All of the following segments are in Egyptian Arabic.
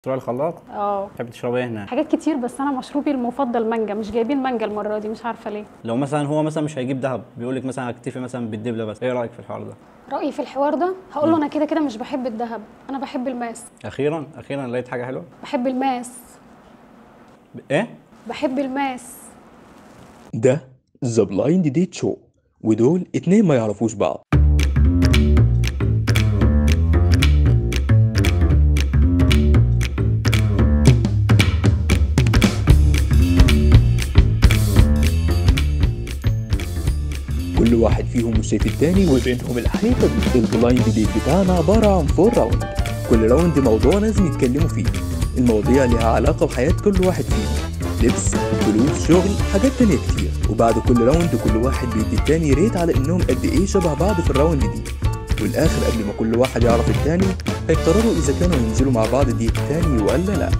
تروح الخلاط اه تحب تشربي ايه هناك حاجات كتير بس انا مشروبي المفضل مانجا مش جايبين مانجا المره دي مش عارفه ليه لو مثلا هو مثلا مش هيجيب دهب بيقول لك مثلا هكتفي مثلا بالدبله بس ايه رايك في الحوار ده رايي في الحوار ده هقول له انا كده كده مش بحب الذهب انا بحب الماس اخيرا اخيرا لقيت حاجه حلوه بحب الماس ب- ايه بحب الماس ده ذا بلايند ديت شو ودول اتنين ما يعرفوش بعض كل واحد فيهم مش شايف التاني وبينهم الحقيقة دي البلايند ديت بتاعنا عبارة عن فور راوند كل راوند موضوع لازم يتكلموا فيه المواضيع ليها علاقة بحياة كل واحد فيهم لبس فلوس شغل حاجات تانية كتير وبعد كل راوند كل واحد بيدي التاني ريت على انهم قد ايه شبه بعض في الراوند دي والاخر قبل ما كل واحد يعرف التاني هيقرروا اذا كانوا ينزلوا مع بعض دي التاني ولا لا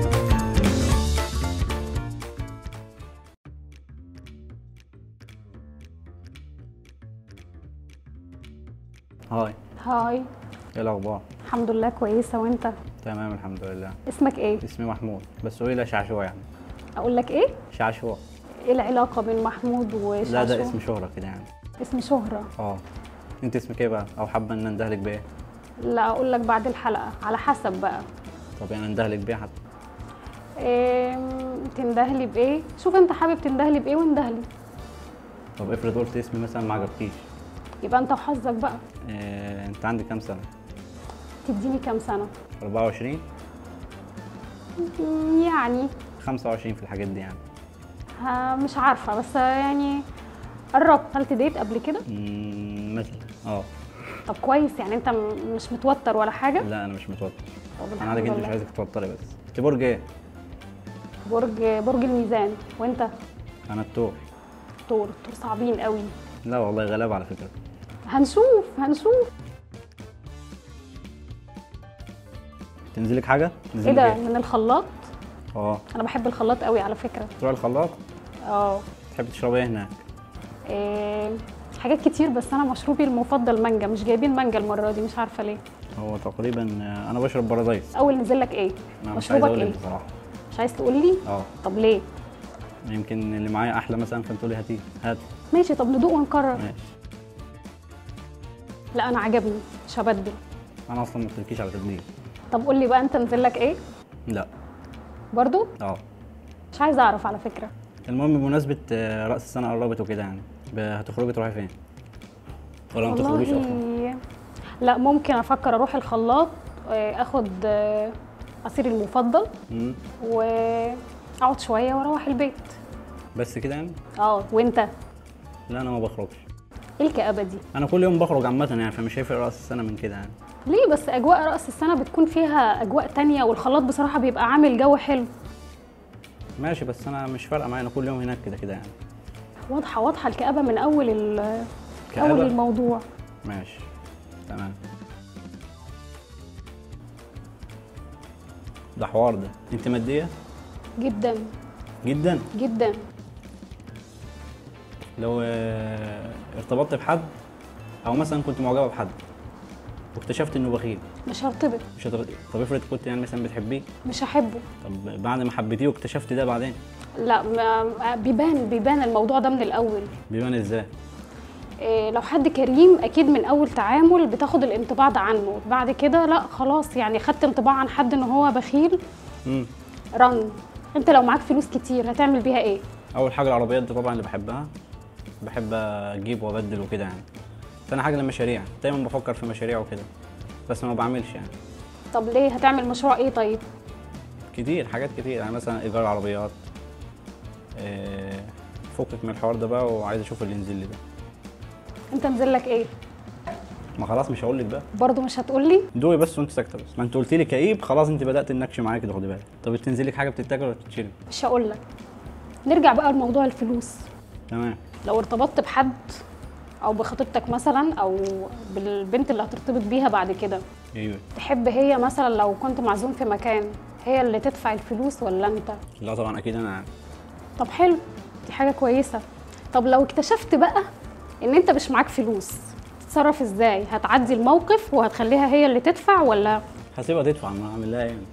هاي هاي ايه الاخبار الحمد لله كويسه وانت تمام الحمد لله اسمك ايه اسمي محمود بس قولي لا شعشوع يعني اقول لك ايه شعشوع ايه العلاقه بين محمود وشاشو لا ده اسم شهرة كده يعني اسم شهره اه انت اسمك ايه بقى او حابه ان اندهلك بايه لا اقول لك بعد الحلقه على حسب بقى طب يعني اندهلك بيه حتى إيه تندهلي بايه شوف انت حابب تندهلي بايه واندهلي طب افرض قلت اسمي مثلا ما عجبكيش يبقى انت وحظك بقى إيه انت عندك كام سنه تديني كام سنه 24 مم، يعني 25 في الحاجات دي يعني ها مش عارفه بس يعني قربت هل ديت قبل كده مم، مثلا اه طب كويس يعني انت م- مش متوتر ولا حاجه لا انا مش متوتر طب انا الحمد عارف انت مش لله. عايزك تتوتري بس انت برج ايه برج برج الميزان وانت انا التور طور طور صعبين قوي لا والله غلاب على فكره هنشوف هنشوف تنزلك حاجه ايه تنزلك ده من الخلاط اه انا بحب الخلاط قوي على فكره تروح الخلاط اه تحب تشربي ايه هناك إيه حاجات كتير بس انا مشروبي المفضل مانجا مش جايبين مانجا المره دي مش عارفه ليه هو تقريبا آه، انا بشرب بارادايس اول نزل لك ايه انا مش عايز مشروبك اقول لك ايه بصراحه مش عايز تقول لي اه طب ليه يمكن اللي معايا احلى مثلا فانت تقولي هاتي هات ماشي طب ندوق ونكرر ماشي لا انا عجبني مش هبدل انا اصلا ما قلتلكيش على تبديل طب قول لي بقى انت نزل لك ايه لا برضو اه مش عايزه اعرف على فكره المهم بمناسبه آه، راس السنه قربت وكده يعني ب- هتخرجي تروحي فين ولا ما تخرجيش اصلا والله لا ممكن افكر اروح الخلاط آه، اخد آه، عصيري المفضل مم. واقعد شويه واروح البيت بس كده يعني اه وانت لا انا ما بخرجش ايه الكآبه دي انا كل يوم بخرج عامه يعني فمش هيفرق راس السنه من كده يعني ليه بس اجواء راس السنه بتكون فيها اجواء تانية والخلاط بصراحه بيبقى عامل جو حلو ماشي بس انا مش فارقه معايا انا كل يوم هناك كده كده يعني واضحه واضحه الكآبه من اول ال- كآبة؟ اول الموضوع ماشي تمام ده حوار ده انت ماديه جدا جدا جدا لو آه، ارتبطت بحد او مثلا كنت معجبه بحد واكتشفت انه بخيل مش هرتبط مش هتر... طب افرض كنت يعني مثلا بتحبيه مش هحبه طب بعد ما حبيتيه واكتشفت ده بعدين لا ما- بيبان بيبان الموضوع ده من الاول بيبان ازاي إيه، لو حد كريم اكيد من اول تعامل بتاخد الانطباع ده عنه بعد كده لا خلاص يعني خدت انطباع عن حد ان هو بخيل امم رن انت لو معاك فلوس كتير هتعمل بيها ايه اول حاجه العربيات دي طبعا اللي بحبها بحب اجيب وابدل وكده يعني تاني حاجه المشاريع دايما بفكر في مشاريع وكده بس ما بعملش يعني طب ليه هتعمل مشروع ايه طيب كتير حاجات كتير يعني مثلا ايجار عربيات آه، فكك من الحوار ده بقى وعايز اشوف اللي ينزل لي ده انت نزل لك ايه ما خلاص مش هقول لك بقى برضه مش هتقول لي دوقي بس وانت ساكته بس ما انت قلت لي كئيب خلاص انت بدات النكش معايا كده خدي بالك طب تنزل لك حاجه بتتاكل ولا بتتشرب مش هقول لك نرجع بقى لموضوع الفلوس تمام لو ارتبطت بحد او بخطيبتك مثلا او بالبنت اللي هترتبط بيها بعد كده ايوه تحب هي مثلا لو كنت معزوم في مكان هي اللي تدفع الفلوس ولا انت لا طبعا اكيد انا يعني. طب حلو دي حاجه كويسه طب لو اكتشفت بقى ان انت مش معاك فلوس تتصرف ازاي هتعدي الموقف وهتخليها هي اللي تدفع ولا هسيبها تدفع ما اعمل لها ايه يعني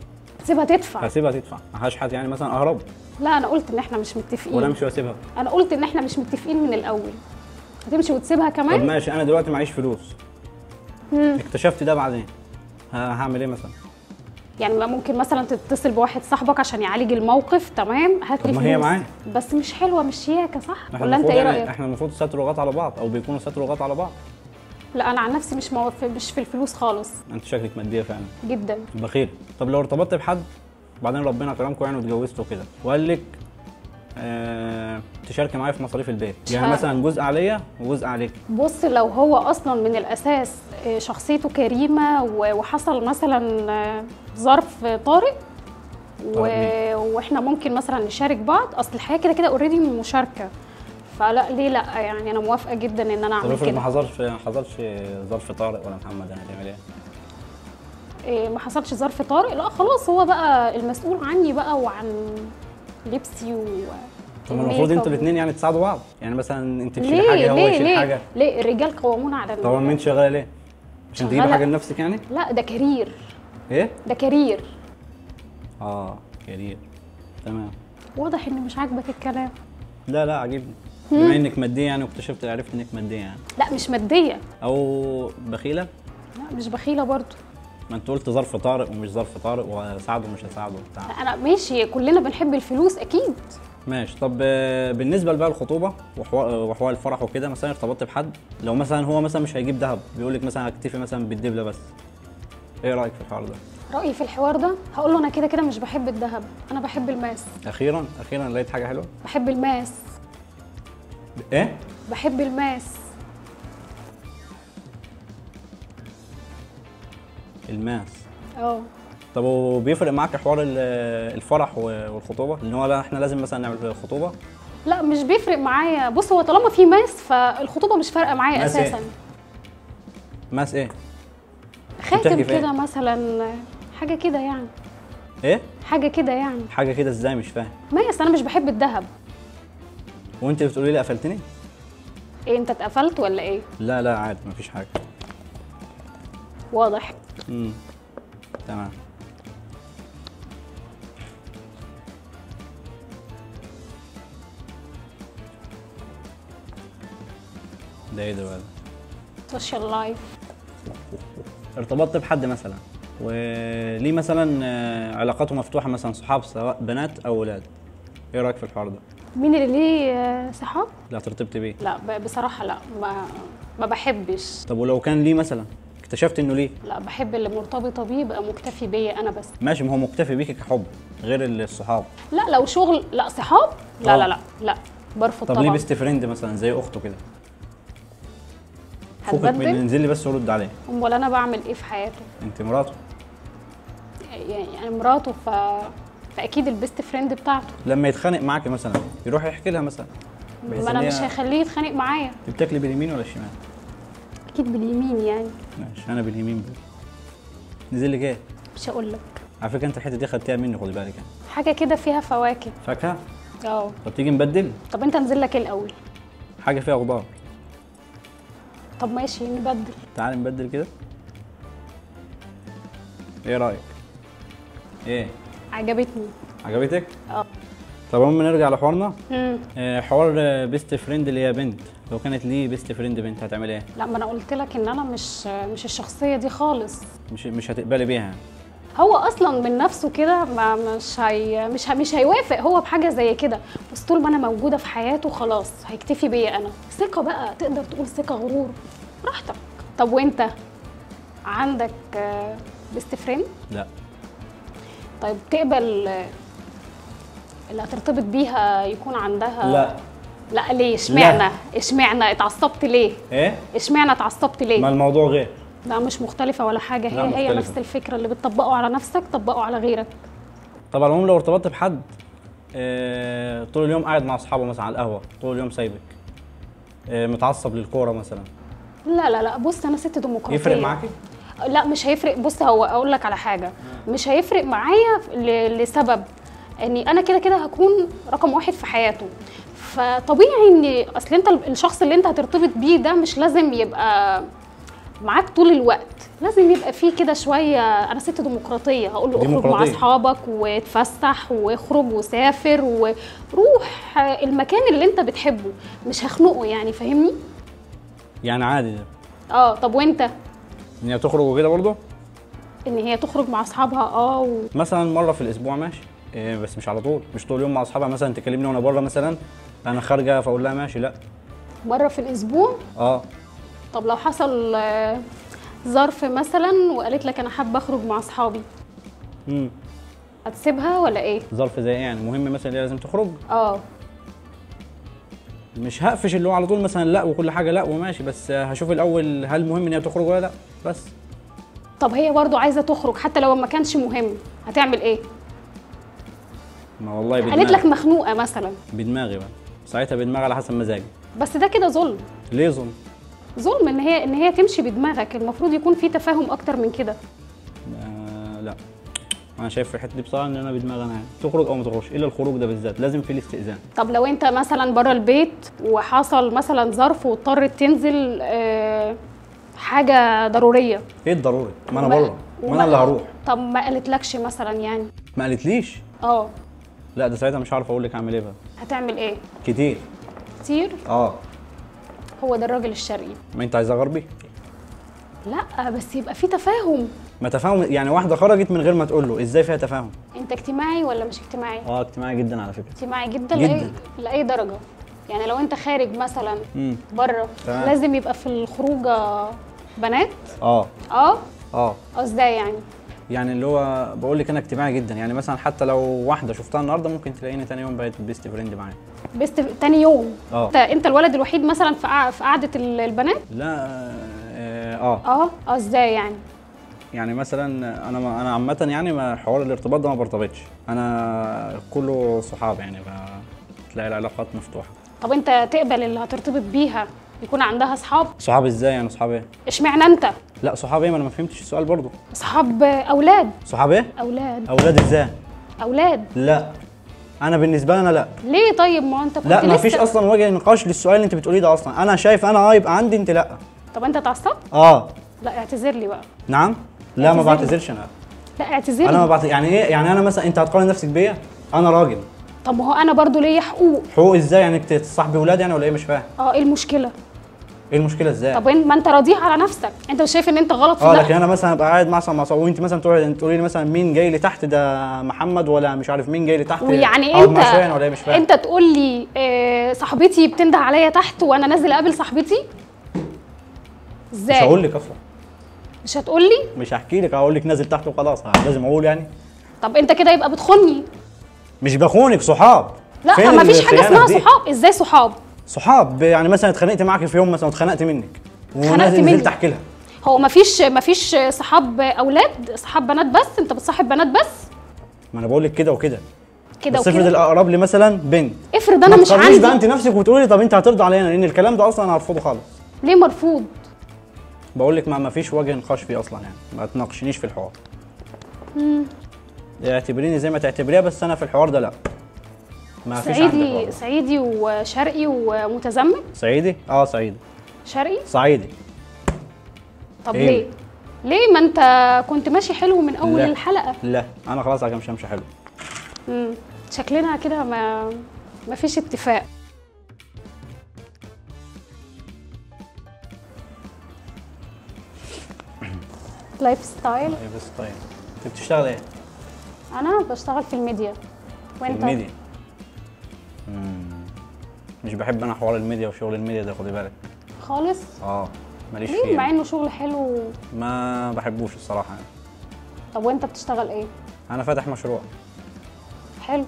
هتسيبها تدفع هسيبها تدفع ما حد يعني مثلا اهرب لا انا قلت ان احنا مش متفقين ولا امشي واسيبها انا قلت ان احنا مش متفقين من الاول هتمشي وتسيبها طب كمان ماشي انا دلوقتي معيش فلوس اكتشفت ده بعدين ه- هعمل ايه مثلا يعني ما ممكن مثلا تتصل بواحد صاحبك عشان يعالج الموقف تمام هات لي طب ما هي فلوس. معايا. بس مش حلوه مش شياكه صح احنا ولا انت المفروض ايه يعني رايك احنا المفروض ستر لغات على بعض او بيكونوا ستر لغات على بعض لا انا عن نفسي مش موف... مش في الفلوس خالص انت شكلك ماديه فعلا جدا بخيل طب لو ارتبطت بحد بعدين ربنا كرمكم يعني واتجوزتوا كده وقال لك آه تشاركي معايا في مصاريف البيت يعني ها. مثلا جزء عليا وجزء عليك بص لو هو اصلا من الاساس آه، شخصيته كريمه و- وحصل مثلا آه، ظرف طارئ و... طارئ واحنا ممكن مثلا نشارك بعض اصل الحياه كده كده اوريدي مشاركه فلا ليه لا يعني انا موافقه جدا ان انا طب اعمل افرض ما كده حصلش ما حصلش ظرف طارئ ولا محمد انا هتعمل ايه؟ إيه، ما حصلش ظرف طارئ لا خلاص هو بقى المسؤول عني بقى وعن لبسي و طب ما الميك المفروض انتوا اب. الاثنين يعني تساعدوا بعض يعني مثلا انت تشيل ليه حاجه هو ليه يشيل ليه حاجه ليه الرجال قوامون على طب ما النساء. انت شغاله ليه؟ عشان تجيب شغالة. حاجه لنفسك يعني؟ لا ده كارير ايه؟ ده كارير اه كارير تمام واضح ان مش عاجبك الكلام لا لا عاجبني بما انك ماديه يعني واكتشفت عرفت انك ماديه يعني لا مش ماديه او بخيله لا مش بخيله برضو ما انت قلت ظرف طارئ ومش ظرف طارئ وهساعده ومش هساعده لا، وبتاع انا ماشي كلنا بنحب الفلوس اكيد ماشي طب آه، بالنسبه بقى الخطوبه وحوار الفرح وكده مثلا ارتبطت بحد لو مثلا هو مثلا مش هيجيب ذهب بيقول لك مثلا هكتفي مثلا بالدبله بس ايه رايك في الحوار ده رايي في الحوار ده هقول له انا كده كده مش بحب الذهب انا بحب الماس اخيرا اخيرا لقيت حاجه حلوه بحب الماس ايه بحب الماس الماس اه طب وبيفرق معاك حوار ال- الفرح و- والخطوبه ان هو لا احنا لازم مثلا نعمل خطوبه لا مش بيفرق معايا بص هو طالما في ماس فالخطوبه مش فارقه معايا ماس إيه؟ اساسا ماس ايه خاتم بتحكي في إيه؟ كده مثلا حاجه كده يعني ايه حاجه كده يعني حاجه كده ازاي مش فاهم ماس انا مش بحب الذهب وانت بتقولي لي قفلتني ايه انت اتقفلت ولا ايه لا لا عادي مفيش حاجه واضح امم تمام ده ايه ده بقى ده؟ سوشيال لايف ارتبطت بحد مثلا وليه مثلا آه، علاقاته مفتوحه مثلا صحاب سواء بنات او ولاد ايه رايك في الحوار ده مين اللي ليه آه، صحاب لا ارتبطت بيه لا ب- بصراحه لا ما ما بحبش طب ولو كان ليه مثلا اكتشفت انه ليه لا بحب اللي مرتبطه بيه يبقى مكتفي بيا انا بس ماشي ما هو مكتفي بيك كحب غير الصحاب لا لو شغل لا صحاب لا آه. لا لا لا برفض طب ليه طبعا بيست فريند مثلا زي اخته كده فكك من هتبدل انزل لي بس ورد عليه امال انا بعمل ايه في حياته انت مراته يعني يعني مراته ف فاكيد البيست فريند بتاعته لما يتخانق معاك مثلا يروح يحكي لها مثلا بحيث ما إن انا هي- مش هيخليه يتخانق معايا انت بتاكلي باليمين ولا الشمال؟ اكيد باليمين يعني ماشي انا باليمين بقى نزل لك ايه؟ مش هقول لك على فكره انت الحته دي خدتيها مني خدي بالك يعني حاجه كده فيها فواكه فاكهه اه طب تيجي نبدل طب انت انزل لك ايه الاول حاجه فيها خضار طب ماشي نبدل تعالي نبدل كده ايه رايك؟ ايه عجبتني عجبتك؟ اه طب المهم نرجع لحوارنا مم. آه، حوار بيست فريند اللي هي بنت لو كانت ليه بيست فريند بنت هتعمل ايه؟ لا ما انا قلت لك ان انا مش مش الشخصيه دي خالص مش مش هتقبلي بيها هو اصلا من نفسه كده ما مش هي مش ه- مش هيوافق هو بحاجه زي كده بس طول ما انا موجوده في حياته خلاص هيكتفي بيا انا ثقه بقى تقدر تقول ثقه غرور براحتك طب وانت عندك بيست فريند لا طيب تقبل آه، اللي هترتبط بيها يكون عندها لا لا ليه اشمعنى اشمعنى اتعصبت ليه ايه؟ اشمعنى اتعصبت ما ليه الموضوع غير لا مش مختلفه ولا حاجه لا، هي هي مختلفة. نفس الفكره اللي بتطبقه على نفسك طبقه على غيرك طبعا المهم لو ارتبطت بحد آه، طول اليوم قاعد مع اصحابه مثلا على القهوه طول اليوم سايبك آه، متعصب للكوره مثلا لا لا لا بص انا ست ديمقراطيه يفرق معاكي؟ لا مش هيفرق بص هو اقول لك على حاجه مش هيفرق معايا ل- لسبب اني انا كده كده هكون رقم واحد في حياته فطبيعي ان اصل انت الشخص اللي انت هترتبط بيه ده مش لازم يبقى معاك طول الوقت لازم يبقى فيه كده شويه انا ست ديمقراطيه هقول له اخرج مع ديمقراطية. اصحابك واتفسح واخرج وسافر وروح المكان اللي انت بتحبه مش هخنقه يعني فاهمني يعني عادي ده اه طب وانت ان هي تخرج وكده برضه ان هي تخرج مع اصحابها اه و... مثلا مره في الاسبوع ماشي إيه بس مش على طول مش طول اليوم مع اصحابها مثلا تكلمني وانا بره مثلا انا خارجه فاقول لها ماشي لا مره في الاسبوع اه طب لو حصل آه، ظرف مثلا وقالت لك انا حابه اخرج مع اصحابي امم هتسيبها ولا ايه ظرف زي ايه يعني مهم مثلا اللي هي لازم تخرج اه مش هقفش اللي هو على طول مثلا لا وكل حاجه لا وماشي بس هشوف الاول هل مهم ان هي تخرج ولا لا بس طب هي برضو عايزه تخرج حتى لو ما كانش مهم هتعمل ايه ما والله قالت بدماغي لك مخنوقه مثلا بدماغي بقى ساعتها بدماغي على حسب مزاجي بس ده كده ظلم ليه ظلم ظلم ان هي ان هي تمشي بدماغك المفروض يكون في تفاهم اكتر من كده آه لا انا شايف في الحته دي بصراحه ان انا بدماغي انا يعني. تخرج او ما تخرجش الا الخروج ده بالذات لازم فيه الاستئذان طب لو انت مثلا بره البيت وحصل مثلا ظرف واضطرت تنزل آه، حاجه ضروريه ايه الضروري ما انا وما- بره ما وما- انا اللي هروح طب ما قالتلكش مثلا يعني ما قالتليش اه لا ده ساعتها مش عارف اقول لك اعمل ايه بقى هتعمل ايه كتير كتير اه هو ده الراجل الشرقي ما انت عايزاه غربي لا بس يبقى في تفاهم ما تفاهم يعني واحده خرجت من غير ما تقول له ازاي فيها تفاهم انت اجتماعي ولا مش اجتماعي اه اجتماعي جدا على فكره اجتماعي جدا, جداً. لأي, لاي درجه يعني لو انت خارج مثلا امم بره تمام. لازم يبقى في الخروجه بنات اه اه اه اه ازاي يعني يعني اللي هو بقول لك انا اجتماعي جدا يعني مثلا حتى لو واحده شفتها النهارده ممكن تلاقيني تاني يوم بقيت بيست فريند معايا بس تاني يوم اه. انت انت الولد الوحيد مثلا في قع- في قعده ال- البنات لا اه, آه. اه اه ازاي يعني يعني مثلا انا ما انا عامه يعني ما حوار الارتباط ده ما برتبطش انا كله صحاب يعني تلاقي العلاقات مفتوحه طب انت تقبل اللي هترتبط بيها يكون عندها اصحاب صحاب ازاي يعني صحاب ايه اشمعنى انت لا صحاب ايه ما انا ما فهمتش السؤال برضو اصحاب اولاد صحاب ايه اولاد اولاد ازاي اولاد لا انا بالنسبه لي انا لا ليه طيب ما انت كنت لا ما لسه فيش اصلا وجه نقاش للسؤال اللي انت بتقوليه ده اصلا انا شايف انا اه يبقى عندي انت لا طب انت اتعصبت اه لا اعتذر لي بقى نعم لا ما اعتذر لي. بعتذرش انا لا اعتذر انا ما لي بعت يعني ايه يعني انا مثلا انت هتقارن نفسك بيا انا راجل طب ما هو انا برضو ليا حقوق حقوق ازاي يعني انت تصاحبي ولاد يعني ولا ايه مش فاهم اه ايه المشكله ايه المشكله ازاي طب انت- ما انت راضيها على نفسك انت مش شايف ان انت غلط في اه ده لكن انا مثلا ابقى قاعد مثلا مع صحابي وانت مثلا تقولي تقولي لي مثلا مين جاي لي تحت ده محمد ولا مش عارف مين جاي لي تحت ويعني أقعد انت معاه شوية ولا ايه مش فاهم انت تقول لي اه صاحبتي بتنده عليا تحت وانا نازل اقابل صاحبتي ازاي مش هقول لك اصلا مش هتقول لي مش هحكي لك هقول لك نازل تحت وخلاص لازم اقول يعني طب انت كده يبقى بتخوني مش بخونك صحاب لا فين ما فيش حاجه الخيانة اسمها دي؟ صحاب ازاي صحاب صحاب يعني مثلا اتخانقت معاك في يوم مثلا واتخانقت منك ونازل مني. نزلت احكي لها هو ما فيش ما فيش صحاب اولاد صحاب بنات بس انت بتصاحب بنات بس ما انا بقول لك كده وكده كده بس افرض وكده الاقرب لي مثلا بنت افرض انا ما مش تقارنيش بقى عندي انت نفسك وتقولي طب انت هترضى علينا لان الكلام ده اصلا انا هرفضه خالص ليه مرفوض بقول لك ما ما فيش وجه نقاش فيه اصلا يعني ما تناقشنيش في الحوار اعتبريني زي ما تعتبريها بس انا في الحوار ده لا ما فيش عندي صعيدي حوار. صعيدي وشرقي ومتزمت صعيدي اه صعيدي شرقي صعيدي طب إيه؟ ليه ليه ما انت كنت ماشي حلو من اول لا. الحلقه لا انا خلاص على مش همشي حلو مم. شكلنا كده ما ما فيش اتفاق لايف ستايل طيب بس طيب انت بتشتغل ايه؟ انا بشتغل في الميديا وانت الميديا مم. مش بحب انا حوار الميديا وشغل الميديا ده خدي بالك خالص اه ماليش ليه مع فيه انه شغل حلو ما بحبوش الصراحه يعني طب وانت بتشتغل ايه انا فاتح مشروع حلو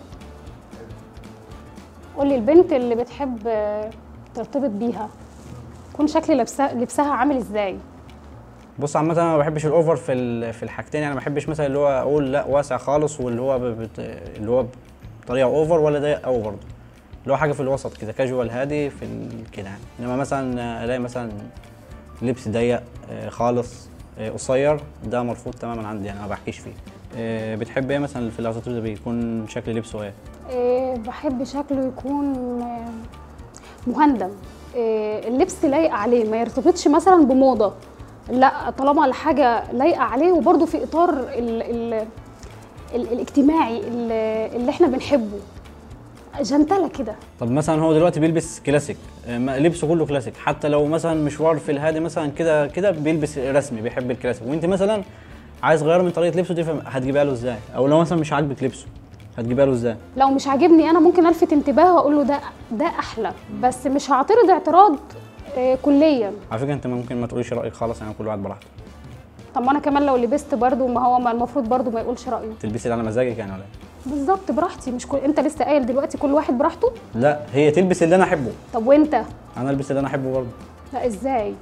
قولي البنت اللي بتحب آه، ترتبط بيها يكون شكل لبسها لبسها عامل ازاي بص عامة انا ما بحبش الاوفر في ال- في الحاجتين يعني ما بحبش مثلا اللي هو اقول لا واسع خالص واللي هو ب- بت... اللي هو بطريقة اوفر ولا ضيق قوي برضه اللي هو حاجة في الوسط كده كاجوال هادي في ال... كده يعني انما مثلا الاقي مثلا لبس ضيق آه، خالص آه، قصير ده مرفوض تماما عندي يعني ما بحكيش فيه آه، بتحب ايه مثلا في اللي هترتبط بيه يكون شكل لبسه ايه؟ إيه بحب شكله يكون آه، مهندم إيه اللبس لايق عليه ما يرتبطش مثلا بموضه لا طالما الحاجه لايقه عليه وبرده في اطار ال ال ال الاجتماعي ال- اللي احنا بنحبه جنتله كده طب مثلا هو دلوقتي بيلبس كلاسيك آه، ما- لبسه كله كلاسيك حتى لو مثلا مشوار في الهادي مثلا كده كده بيلبس رسمي بيحب الكلاسيك وانت مثلا عايز تغير من طريقه لبسه دي فم- هتجيبها له ازاي او لو مثلا مش عاجبك لبسه هتجيبها له ازاي لو مش عاجبني انا ممكن الفت انتباهه واقول له ده ده احلى بس مش هعترض اعتراض آه، كليا على فكره انت ممكن ما تقوليش رايك خالص يعني كل واحد براحته طب ما انا كمان لو لبست برضو ما هو ما المفروض برضو ما يقولش رايه تلبسي اللي على مزاجك يعني ولا ايه بالظبط براحتي مش كل... انت لسه قايل دلوقتي كل واحد براحته لا هي تلبس اللي انا احبه طب وانت انا البس اللي انا احبه برضه لا ازاي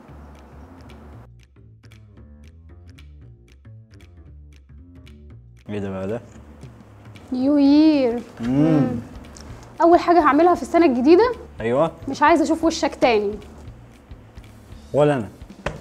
ايه ده بقى ده نيو يير امم اول حاجه هعملها في السنه الجديده ايوه مش عايزه اشوف وشك تاني ولا انا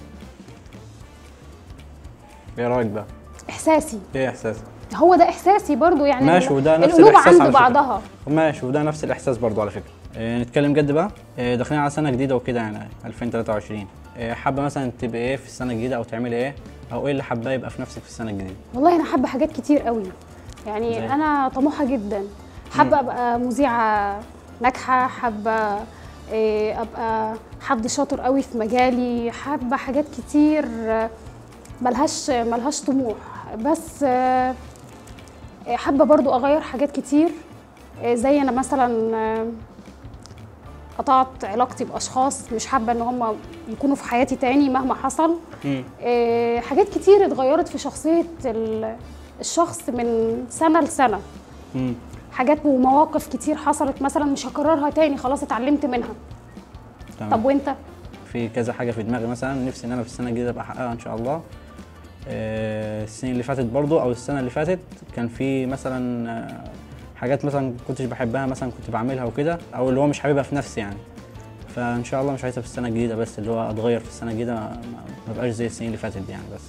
ايه رايك بقى احساسي ايه احساسك هو ده احساسي برضو يعني ماشي ال- وده نفس القلوب الإحساس عند على فكرة. بعضها ماشي وده نفس الاحساس برضو على فكره إيه نتكلم جد بقى إيه داخلين على سنه جديده وكده يعني 2023 إيه حابه مثلا تبقى ايه في السنه الجديده او تعملي ايه او ايه اللي حابه يبقى في نفسك في السنه الجديده والله انا حابه حاجات كتير قوي يعني زي؟ انا طموحه جدا حابه ابقى مذيعه ناجحه حابه إيه، ابقى حد شاطر قوي في مجالي حابه حاجات كتير آه، ملهاش ملهاش طموح بس آه، إيه، حابه برضو اغير حاجات كتير إيه، زي انا مثلا آه، قطعت علاقتي باشخاص مش حابه ان هم يكونوا في حياتي تاني مهما حصل امم آه، حاجات كتير اتغيرت في شخصية ال- الشخص من سنة لسنة امم حاجات ومواقف كتير حصلت مثلا مش هكررها تاني خلاص اتعلمت منها تمام طب وانت في كذا حاجه في دماغي مثلا نفسي ان انا في السنه الجديده ابقى احققها ان شاء الله آه، السنين اللي فاتت برضو او السنه اللي فاتت كان في مثلا آه، حاجات مثلا كنتش بحبها مثلا كنت بعملها وكده او اللي هو مش حاببها في نفسي يعني فان شاء الله مش عايزها في السنه الجديده بس اللي هو اتغير في السنه الجديده ما ما- ما بقاش زي السنين اللي فاتت دي يعني بس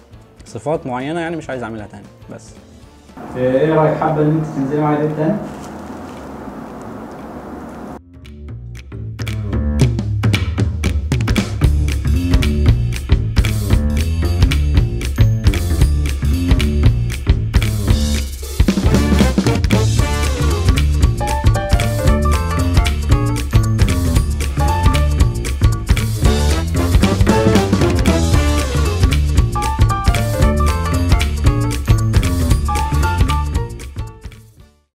صفات معينه يعني مش عايز اعملها تاني بس ايه رايك حابه ان انت تنزلي معايا ديت تاني